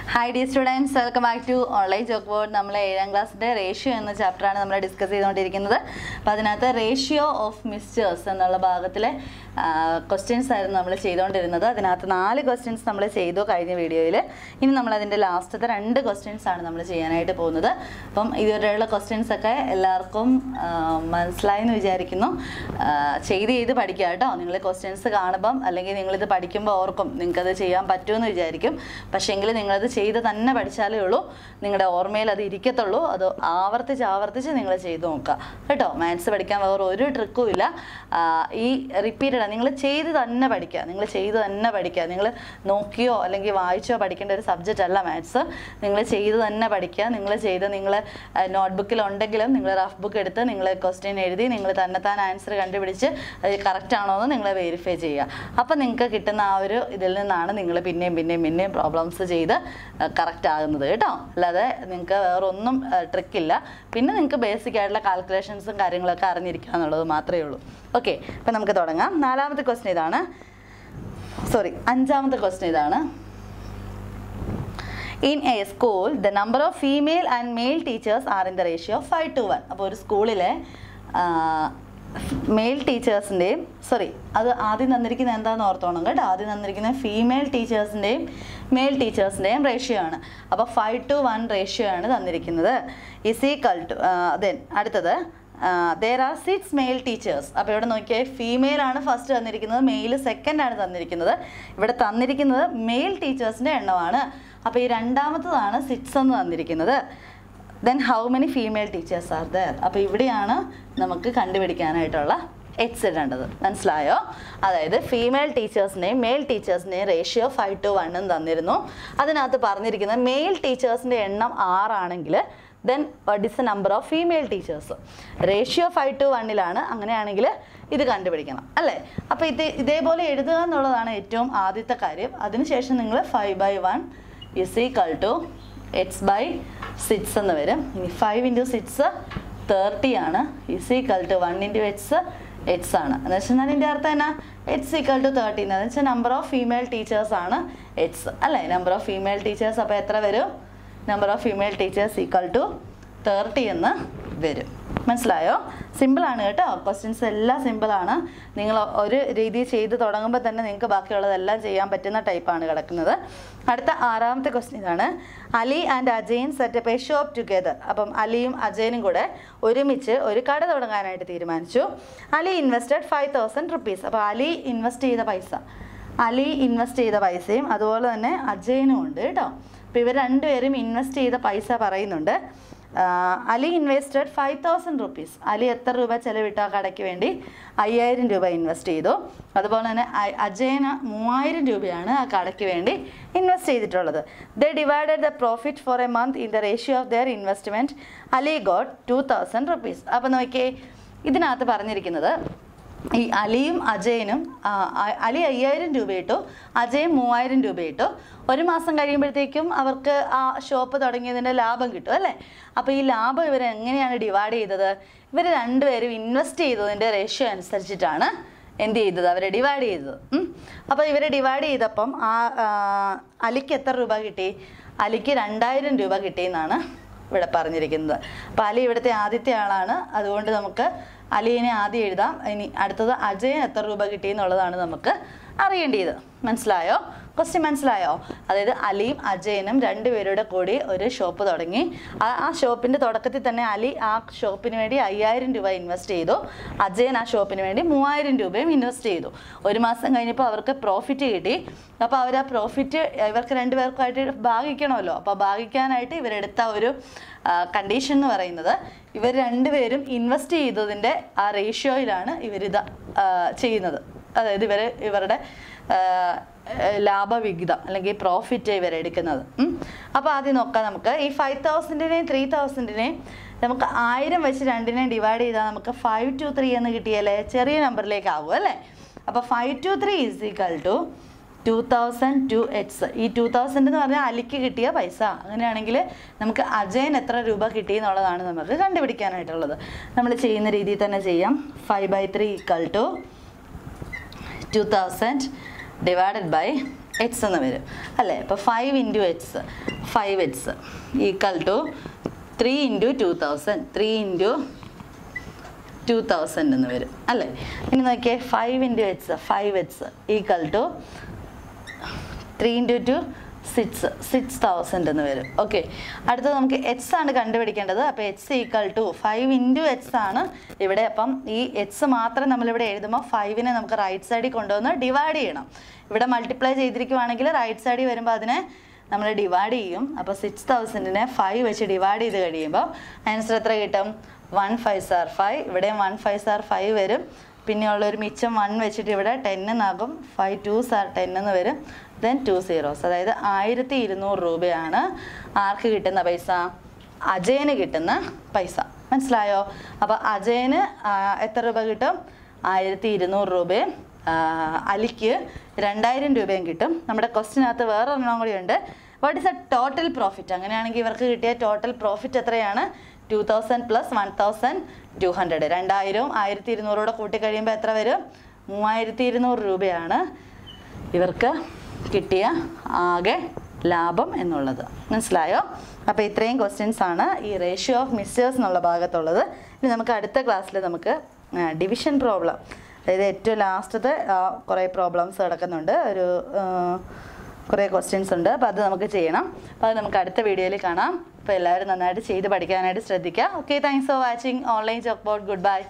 Hi the students welcome back to online chalk board നമ്മൾ ഏഴാം ക്ലാസ്സിൻ്റെ റേഷ്യോ എന്ന ചാപ്റ്ററാണ് നമ്മൾ ഡിസ്കസ് ചെയ്തുകൊണ്ടിരിക്കുന്നത് അപ്പോൾ അതിനകത്ത് റേഷ്യോ ഓഫ് മിസ്റ്റേഴ്സ് എന്നുള്ള ഭാഗത്തിലെ ക്വസ്റ്റ്യൻസ് ആയിരുന്നു നമ്മൾ ചെയ്തുകൊണ്ടിരുന്നത് അതിനകത്ത് നാല് ക്വസ്റ്റ്യൻസ് നമ്മൾ ചെയ്തു കഴിഞ്ഞ വീഡിയോയിൽ ഇനി നമ്മൾ അതിൻ്റെ ലാസ്റ്റത്തെ രണ്ട് ക്വസ്റ്റ്യൻസ് ആണ് നമ്മൾ ചെയ്യാനായിട്ട് പോകുന്നത് അപ്പം ഇതുവരെയുള്ള ക്വസ്റ്റ്യൻസ് ഒക്കെ എല്ലാവർക്കും ആ, മനസ്സിലായി എന്ന് വിചാരിക്കുന്നു ആ, ചെയ്ത് ചെയ്ത് പഠിക്കുക കേട്ടോ നിങ്ങൾ ക്വസ്റ്റ്യൻസ് കാണുമ്പം അല്ലെങ്കിൽ നിങ്ങളിത് പഠിക്കുമ്പോൾ ഓർക്കും നിങ്ങൾക്കത് ചെയ്യാൻ പറ്റുമെന്ന് വിചാരിക്കും പക്ഷേങ്കിൽ നിങ്ങളത് ചെയ്ത് തന്നെ പഠിച്ചാലേ ഉള്ളൂ നിങ്ങളുടെ ഓർമ്മയിൽ അത് ഇരിക്കത്തുള്ളൂ അത് ആവർത്തിച്ച് ആവർത്തിച്ച് നിങ്ങൾ ചെയ്ത് നോക്കുക കേട്ടോ മാത്സ് പഠിക്കാൻ വേറെ ഒരു ട്രിക്കും ഇല്ല ആ, ഈ റിപ്പീറ്റഡ് നിങ്ങൾ ചെയ്ത് തന്നെ പഠിക്കുക നിങ്ങൾ ചെയ്ത് തന്നെ പഠിക്കുക നിങ്ങൾ നോക്കിയോ അല്ലെങ്കിൽ വായിച്ചോ പഠിക്കേണ്ട ഒരു സബ്ജക്റ്റ് അല്ല മാത്സ് നിങ്ങൾ ചെയ്ത് തന്നെ പഠിക്കുക നിങ്ങൾ ചെയ്ത് നിങ്ങൾ നോട്ട്ബുക്കിൽ ഉണ്ടെങ്കിലും നിങ്ങൾ റഫ് ബുക്ക് എടുത്ത് നിങ്ങൾ ക്വസ്റ്റ്യൻ എഴുതി നിങ്ങൾ തന്നെത്താൻ ആൻസർ കണ്ടുപിടിച്ച് അത് കറക്റ്റ് ആണോ എന്ന് നിങ്ങൾ വെരിഫൈ ചെയ്യുക അപ്പം നിങ്ങൾക്ക് കിട്ടുന്ന ആ ഒരു ഇതിൽ നിന്നാണ് നിങ്ങൾ പിന്നെയും പിന്നെയും പിന്നെയും പ്രോബ്ലംസ് ചെയ്ത് കറക്റ്റ് ആകുന്നത് കേട്ടോ അല്ലാതെ നിങ്ങൾക്ക് വേറെ ഒന്നും ട്രിക്കില്ല പിന്നെ നിങ്ങൾക്ക് ബേസിക് ആയിട്ടുള്ള കാൽക്കുലേഷൻസും കാര്യങ്ങളൊക്കെ അറിഞ്ഞിരിക്കുക എന്നുള്ളത് മാത്രമേ ഉള്ളൂ ഓക്കെ അപ്പം നമുക്ക് തുടങ്ങാം നാലാമത്തെ ക്വസ്റ്റ്യൻ ഇതാണ് സോറി അഞ്ചാമത്തെ ക്വസ്റ്റ്യൻ ഇതാണ് in a school the number of female and male teachers are in the ratio five to one അപ്പോൾ ഒരു സ്കൂളിലെ മെയിൽ ടീച്ചേഴ്സിൻ്റെയും സോറി അത് ആദ്യം തന്നിരിക്കുന്ന എന്താണെന്ന് ഓർത്തോണം കേട്ടോ ആദ്യം തന്നിരിക്കുന്ന ഫീമെയിൽ ടീച്ചേഴ്സിൻ്റെയും മെയിൽ ടീച്ചേഴ്സിൻ്റെയും റേഷ്യോ ആണ് അപ്പോൾ ഫൈവ് ടു വൺ റേഷ്യോ ആണ് തന്നിരിക്കുന്നത് ഇസ് ഈക്വൽ ടു ദെൻ അടുത്തത് there are six male teachers അപ്പോൾ ഇവിടെ നോക്കിയാൽ ഫീമെയിൽ ആണ് ഫസ്റ്റ് തന്നിരിക്കുന്നത് മെയിൽ സെക്കൻഡ് ആണ് തന്നിരിക്കുന്നത് ഇവിടെ തന്നിരിക്കുന്നത് മെയിൽ ടീച്ചേഴ്സിൻ്റെ എണ്ണമാണ് അപ്പോൾ ഈ രണ്ടാമത്തതാണ് സിക്സ് എന്ന് തന്നിരിക്കുന്നത് then how many female teachers are there അപ്പോൾ ഇവിടെയാണ് നമുക്ക് കണ്ടുപിടിക്കാനായിട്ടുള്ള എക്സ് ഇടേണ്ടത് മനസ്സിലായോ അതായത് ഫീമെയിൽ ടീച്ചേഴ്സിൻ്റെയും മെയിൽ ടീച്ചേഴ്സിൻ്റെയും റേഷ്യോ ഫൈവ് ടു വണ്ണും തന്നിരുന്നു അതിനകത്ത് പറഞ്ഞിരിക്കുന്നത് മെയിൽ ടീച്ചേഴ്സിൻ്റെ എണ്ണം ആറാണെങ്കിൽ then what is the number of female teachers ratio five to വണ്ണിലാണ് അങ്ങനെയാണെങ്കിൽ ഇത് കണ്ടുപിടിക്കണം അല്ലേ അപ്പോൾ ഇത് ഇതേപോലെ എഴുതുക എന്നുള്ളതാണ് ഏറ്റവും ആദ്യത്തെ കാര്യം അതിനുശേഷം നിങ്ങൾ five by one is equal to X by six എന്ന് വരും ഇനി ഫൈവ് ഇൻറ്റു സിക്സ് തേർട്ടി ആണ് is equal to one into X X ആണ് എന്ന് വെച്ചാൽ ഇതിൻ്റെ അർത്ഥം എന്നാ എക്സ് ഈക്വൽ ടു തേർട്ടി എന്ന് വെച്ചാൽ നമ്പർ ഓഫ് ഫീമെയിൽ ടീച്ചേഴ്സ് ആണ് എക്സ് അല്ലേ നമ്പർ ഓഫ് ഫീമെയിൽ ടീച്ചേഴ്സ് അപ്പോൾ എത്ര വരും number of female teachers equal to thirty എന്ന് വരും മനസ്സിലായോ സിമ്പിളാണ് കേട്ടോ ക്വസ്റ്റ്യൻസ് എല്ലാം സിമ്പിളാണ് നിങ്ങൾ ഒരു രീതി ചെയ്ത് തുടങ്ങുമ്പോൾ തന്നെ നിങ്ങൾക്ക് ബാക്കിയുള്ളതെല്ലാം ചെയ്യാൻ പറ്റുന്ന ടൈപ്പാണ് കിടക്കുന്നത് അടുത്ത ആറാമത്തെ ക്വസ്റ്റ്യൻ ഇതാണ് Ali and Ajayan set up a shop together അപ്പം അലിയും അജയനും കൂടെ ഒരുമിച്ച് ഒരു കട തുടങ്ങാനായിട്ട് തീരുമാനിച്ചു Ali invested five thousand rupees അപ്പോൾ അലി ഇൻവെസ്റ്റ് ചെയ്ത പൈസ അലി ഇൻവെസ്റ്റ് ചെയ്ത പൈസയും അതുപോലെ തന്നെ അജയനും ഉണ്ട് കേട്ടോ അപ്പോൾ ഇവർ രണ്ടുപേരും ഇൻവെസ്റ്റ് ചെയ്ത പൈസ പറയുന്നുണ്ട് ah Ali invested five thousand rupees Ali എത്ര രൂപ ചെലവിട്ടു ആ കടയ്ക്ക് വേണ്ടി അയ്യായിരം രൂപ ഇൻവെസ്റ്റ് ചെയ്തു അതുപോലെ തന്നെ അ- അജയന് മൂവായിരം രൂപയാണ് ആ കടയ്ക്ക് വേണ്ടി ഇൻവെസ്റ്റ് ചെയ്തിട്ടുള്ളത് the divided the profit for a month in the ratio of their investment Ali got two thousand rupees അപ്പോൾ നോക്കിയേ ഇതിനകത്ത് പറഞ്ഞിരിക്കുന്നത് ഈ അലിയും അജയനും ആ, അ- അലി അയ്യായിരം രൂപ ഇട്ടു അജയൻ മൂവായിരം രൂപ ഇട്ടു ഒരു മാസം കഴിയുമ്പോഴത്തേക്കും അവർക്ക് ആ ഷോപ്പ് തുടങ്ങിയതിൻ്റെ ലാഭം കിട്ടും അല്ലേ അപ്പോൾ ഈ ലാഭം ഇവർ എങ്ങനെയാണ് ഡിവൈഡ് ചെയ്തത് ഇവർ രണ്ടുപേരും ഇൻവെസ്റ്റ് ചെയ്തതിൻ്റെ റേഷ്യോ അനുസരിച്ചിട്ടാണ് എന്ത് ചെയ്തത് അവരെ ഡിവൈഡ് ചെയ്തത് ഉം. അപ്പോൾ ഇവരെ ഡിവൈഡ് ചെയ്തപ്പം ആ ആ, അലിക്ക് എത്ര രൂപ കിട്ടി അലിക്ക് രണ്ടായിരം രൂപ കിട്ടിയെന്നാണ് ഇവിടെ പറഞ്ഞിരിക്കുന്നത് അപ്പോൾ അലി ഇവിടുത്തെ ആദ്യത്തെ ആളാണ് അതുകൊണ്ട് നമുക്ക് അലിയെ ആദ്യം എഴുതാം ഇനി അടുത്തത് അജയൻ എത്ര രൂപ കിട്ടി എന്നുള്ളതാണ് നമുക്ക് അറിയേണ്ടത് മനസ്സിലായോ ക്വസ്റ്റ്യൻ മനസ്സിലായോ അതായത് അലിയും അജയനും രണ്ടുപേരുടെ കൂടി ഒരു ഷോപ്പ് തുടങ്ങി ആ ആ ഷോപ്പിൻ്റെ തുടക്കത്തിൽ തന്നെ അലി ആ ഷോപ്പിന് വേണ്ടി അയ്യായിരം രൂപ ഇൻവെസ്റ്റ് ചെയ്തു അജയൻ ആ ഷോപ്പിന് വേണ്ടി മൂവായിരം രൂപയും ഇൻവെസ്റ്റ് ചെയ്തു ഒരു മാസം കഴിഞ്ഞപ്പോൾ അവർക്ക് പ്രോഫിറ്റ് കിട്ടി അപ്പോൾ അവർ ആ പ്രോഫിറ്റ് ഇവർക്ക് രണ്ടുപേർക്കുമായിട്ട് ഭാഗിക്കണമല്ലോ അപ്പോൾ ഭാഗിക്കാനായിട്ട് ഇവരെടുത്ത ഒരു കണ്ടീഷൻ എന്ന് പറയുന്നത് ഇവർ രണ്ടുപേരും ഇൻവെസ്റ്റ് ചെയ്തതിൻ്റെ ആ റേഷ്യോയിലാണ് ഇവരിത് ആ, ചെയ്യുന്നത് അതായത് ഇവർ ഇവരുടെ ആ, ലാഭവിഹിതം അല്ലെങ്കിൽ പ്രോഫിറ്റ് ഇവരെടുക്കുന്നത് അപ്പോൾ ആദ്യം നോക്കാം നമുക്ക് ഈ ഫൈവ് തൗസൻഡിനെയും ത്രീ തൗസൻഡിനെയും നമുക്ക് ആയിരം വെച്ച് രണ്ടിനെയും ഡിവൈഡ് ചെയ്താൽ നമുക്ക് ഫൈവ് ടു ത്രീ എന്ന് കിട്ടിയാലേ ചെറിയ നമ്പറിലേക്ക് ആകും അല്ലേ അപ്പോൾ five to three is equal to two thousand to X ഈ ടു തൗസൻഡ് എന്ന് പറഞ്ഞാൽ അലിക്ക് കിട്ടിയ പൈസ അങ്ങനെയാണെങ്കിൽ നമുക്ക് അജയൻ എത്ര രൂപ കിട്ടി എന്നുള്ളതാണ് നമുക്ക് കണ്ടുപിടിക്കാനായിട്ടുള്ളത് നമ്മൾ ചെയ്യുന്ന രീതിയിൽ തന്നെ ചെയ്യാം five by three equal to two thousand divided by X എന്ന് വരും അല്ലേ അപ്പോൾ five into X five X equal to three into two thousand three into two thousand എന്ന് വരും അല്ലേ ഇനി നോക്കിയേ five into X five X equal to three into two six six thousand എന്ന് വരും ഓക്കെ അടുത്തത് നമുക്ക് എക്സ് ആണ് കണ്ടുപിടിക്കേണ്ടത് അപ്പോൾ X equal to five into X ആണ് ഇവിടെ അപ്പം ഈ എക്സ് മാത്രം നമ്മളിവിടെ എഴുതുമ്പോൾ ഫൈവിനെ നമുക്ക് റൈറ്റ് സൈഡിൽ കൊണ്ടുവന്ന് ഡിവൈഡ് ചെയ്യണം ഇവിടെ മൾട്ടിപ്ലൈ ചെയ്തിരിക്കുവാണെങ്കിൽ റൈറ്റ് സൈഡിൽ വരുമ്പോൾ അതിനെ നമ്മൾ ഡിവൈഡ് ചെയ്യും അപ്പോൾ സിക്സ് തൗസൻഡിനെ ഫൈവ് വെച്ച് ഡിവൈഡ് ചെയ്ത് കഴിയുമ്പോൾ ആൻസർ എത്ര കിട്ടും വൺ ഫൈവ് സാർ ഫൈവ് ഇവിടെയും വൺ ഫൈവ് സാർ ഫൈവ് വരും പിന്നെയുള്ള ഒരു മിച്ചം വൺ വെച്ചിട്ട് ഇവിടെ ടെൻ എന്നാകും ഫൈവ് ടു സാർ ടെൻ എന്ന് വരും ദെൻ ടു സീറോസ് അതായത് ആയിരത്തി ഇരുന്നൂറ് രൂപയാണ് ആർക്ക് കിട്ടുന്ന പൈസ അജയന് കിട്ടുന്ന പൈസ മനസ്സിലായോ അപ്പോൾ അജയന് ആ, എത്ര രൂപ കിട്ടും ആയിരത്തി ഇരുന്നൂറ് രൂപയും ആ, അലിക്ക് രണ്ടായിരം രൂപയും കിട്ടും നമ്മുടെ ക്വസ്റ്റിനകത്ത് വേറെ ഒരെണ്ണം കൂടി ഉണ്ട് what is a total profit അങ്ങനെയാണെങ്കിൽ ഇവർക്ക് കിട്ടിയ ടോട്ടൽ പ്രോഫിറ്റ് എത്രയാണ് two thousand plus one thousand two hundred രണ്ടായിരവും ആയിരത്തി ഇരുന്നൂറൂടെ കൂട്ടി കഴിയുമ്പോൾ എത്ര വരും മൂവായിരത്തി ഇരുന്നൂറ് രൂപയാണ് ഇവർക്ക് കിട്ടിയ ആകെ ലാഭം എന്നുള്ളത് മനസ്സിലായോ അപ്പോൾ ഇത്രയും ക്വസ്റ്റ്യൻസ് ആണ് ഈ റേഷ്യോ ഓഫ് മിസ്റ്റേഴ്സ് എന്നുള്ള ഭാഗത്തുള്ളത് ഇനി നമുക്ക് അടുത്ത ക്ലാസ്സിൽ നമുക്ക് ഡിവിഷൻ പ്രോബ്ലം അതായത് ഏറ്റവും ലാസ്റ്റത്തെ കുറേ പ്രോബ്ലംസ് കിടക്കുന്നുണ്ട് ഒരു ആ, കുറേ ക്വസ്റ്റ്യൻസ് ഉണ്ട് അപ്പോൾ അത് നമുക്ക് ചെയ്യണം അപ്പോൾ അത് നമുക്ക് അടുത്ത വീഡിയോയിൽ കാണാം അപ്പോൾ എല്ലാവരും നന്നായിട്ട് ചെയ്ത് പഠിക്കാനായിട്ട് ശ്രദ്ധിക്കുക okay thanks for watching online chalk board good bye